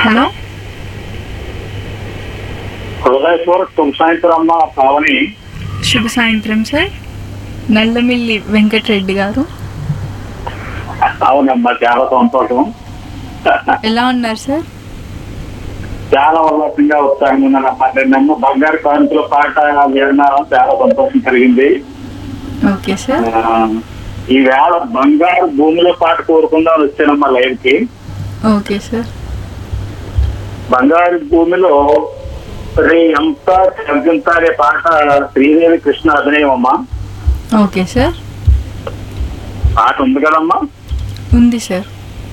hello హృదయపూర్వక సాయంత్రం అమ్మ పావని శుభ సాయంత్రం సార్ నల్లమిల్లి వెంకటరెడ్డి గారు అవునమ్మా చాలా సంతోషం ఎలా ఉన్నారు సార్ చాలా ఉల్లాసంగా ఉత్సాహంగా ఉన్నానమ్మా నిన్నమ్మ బంగారు కాంతిలో పాట వినడం చాలా సంతోషం కలిగింది ఓకే సార్ ఆ, ఈ వేళ బంగారు భూమిలో పాట కోరుకుందాం వచ్చానమ్మా లైవ్ కి ఓకే సార్ బంగారు భూమిలో రే ఎంత చెంత అనే పాట శ్రీదేవి కృష్ణ అభినయం అమ్మా ఓకే సార్ పాట ఉంది కదమ్మా ఉంది సార్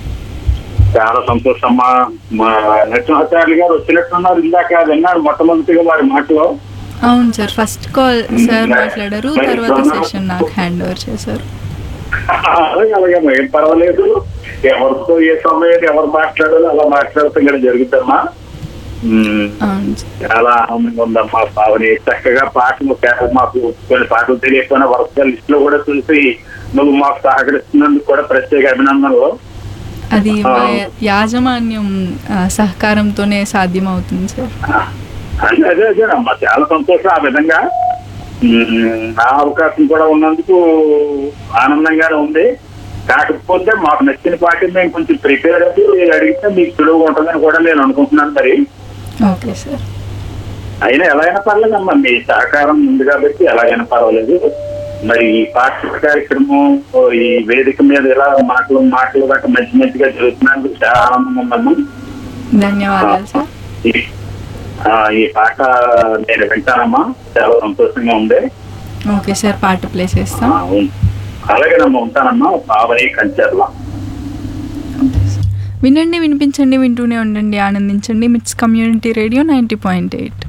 చాలా సంతోషం అమ్మా మా నరసింహాచార్య గారు వచ్చినట్టున్నారు ఇందాక విన్నాడు మొట్టమొదటిగా వారి మాటలో అవును సార్ ఫస్ట్ కాల్ సార్ మాట్లాడారు తర్వాత సెషన్ నాకు హ్యాండ్ ఓవర్ చేశారు అలాగే అలాగే ఏం పర్వాలేదు ఎవరితో ఏ సమయం ఎవరు మాట్లాడాలో అలా మాట్లాడుతూ ఇక్కడ జరుగుతామా ఉమ్, అవును సార్ చాలా ఆనందంగా ఉందమ్మా పావని చక్కగా పాటలు కేవలం మాకు కొన్ని పాటలు తెలియకపోయినా వరుసగా లిస్ట్ లో కూడా చూసి నువ్వు మాకు సహకరిస్తున్నందుకు కూడా ప్రత్యేక అభినందనలు అది మా యాజమాన్యం ఆ, సహకారంతోనే సాధ్యమవుతుంది సార్ అదే అదే అదేనమ్మా చాలా సంతోషం ఆ విధంగా ఉమ్, ఆ అవకాశం కూడా ఉన్నందుకు ఆనందంగానే ఉంది కాకపోతే మాకు నచ్చిన పార్టీ మేము కొంచెం ప్రిపేర్ అయ్యి అడిగితే మీకు సులువుగా ఉంటుందని కూడా నేను అనుకుంటున్నాను మరి ఓకే సార్ అయినా ఎలా అయినా పర్లేదమ్మా మీ సహకారం ఉంది కాబట్టి ఎలాగైనా పర్వాలేదు మరి ఈ పాఠశాల కార్యక్రమం ఓ ఈ వేదిక మీద ఇలా మాటలు మాటలు గట్రా మంచి మంచిగా జరుగుతున్నందుకు చాలా ఆనందంగా ఉందమ్మా ధన్యవాదాలు సార్ ఈ- ఆ, ఈ పాట నేను వింటానమ్మా చాలా సంతోషంగా ఉంది ఓకే సార్ పాట ప్లే ఆ, చేస్తాం ఉం- అలాగేనమ్మా ఉంటానమ్మా బావని కంచర్లా వినండి వినిపించండి వింటూనే ఉండండి ఆనందించండి MITS community radio ninety point eight